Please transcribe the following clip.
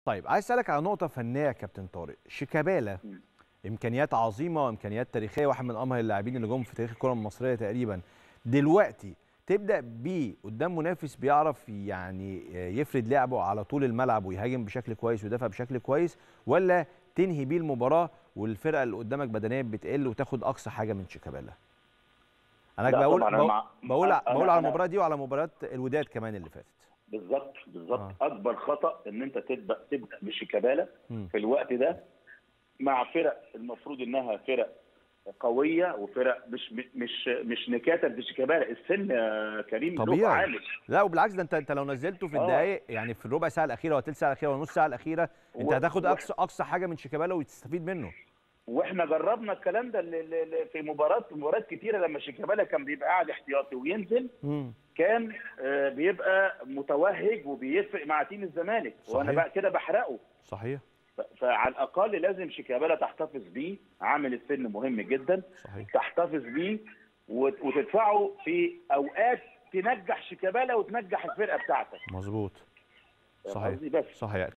طيب عايز اسالك على نقطه فنيه يا كابتن طارق شيكابالا مم. امكانيات عظيمه وامكانيات تاريخيه واحد من امهر اللاعبين اللي جم في تاريخ الكره المصريه تقريبا دلوقتي تبدا بيه قدام منافس بيعرف يعني يفرد لعبه على طول الملعب ويهاجم بشكل كويس ويدافع بشكل كويس ولا تنهي بيه المباراه والفرقه اللي قدامك بدنيا بتقل وتاخد اقصى حاجه من شيكابالا انا لا بقول طبعاً أنا بقول, مع- بقول, أنا- بقول على أنا- المباراه دي وعلى مباراه الوداد كمان اللي فاتت بالظبط بالظبط آه. اكبر خطا ان انت تبدا تبدا بشيكابالا مم. في الوقت ده مع فرق المفروض انها فرق قويه وفرق مش مش مش نكاتا بشيكابالا السن يا كريم له طبيعي. عامل لا وبالعكس ده انت انت لو نزلته في آه. الدقائق يعني في الربع ساعه الاخيره ولا الثلث ساعه الاخيره ولا النص ساعه الاخيره انت و- هتاخد و- اقصى اقصى حاجه من شيكابالا وتستفيد منه واحنا جربنا الكلام ده ل- ل- ل- في مباراه مباريات كتيره لما شيكابالا كان بيبقى قاعد احتياطي وينزل مم. كان آه، بيبقى متوهج وبيفرق مع تيم الزمالك وانا صحيح. بقى كده بحرقه صحيح ف- فعلى الاقل لازم شيكابالا تحتفظ بيه عامل السن مهم جدا صحيح تحتفظ بيه وت- وتدفعه في اوقات تنجح شيكابالا وتنجح الفرقه بتاعتك مظبوط فاهم صحيح قصدي؟ بس صحيح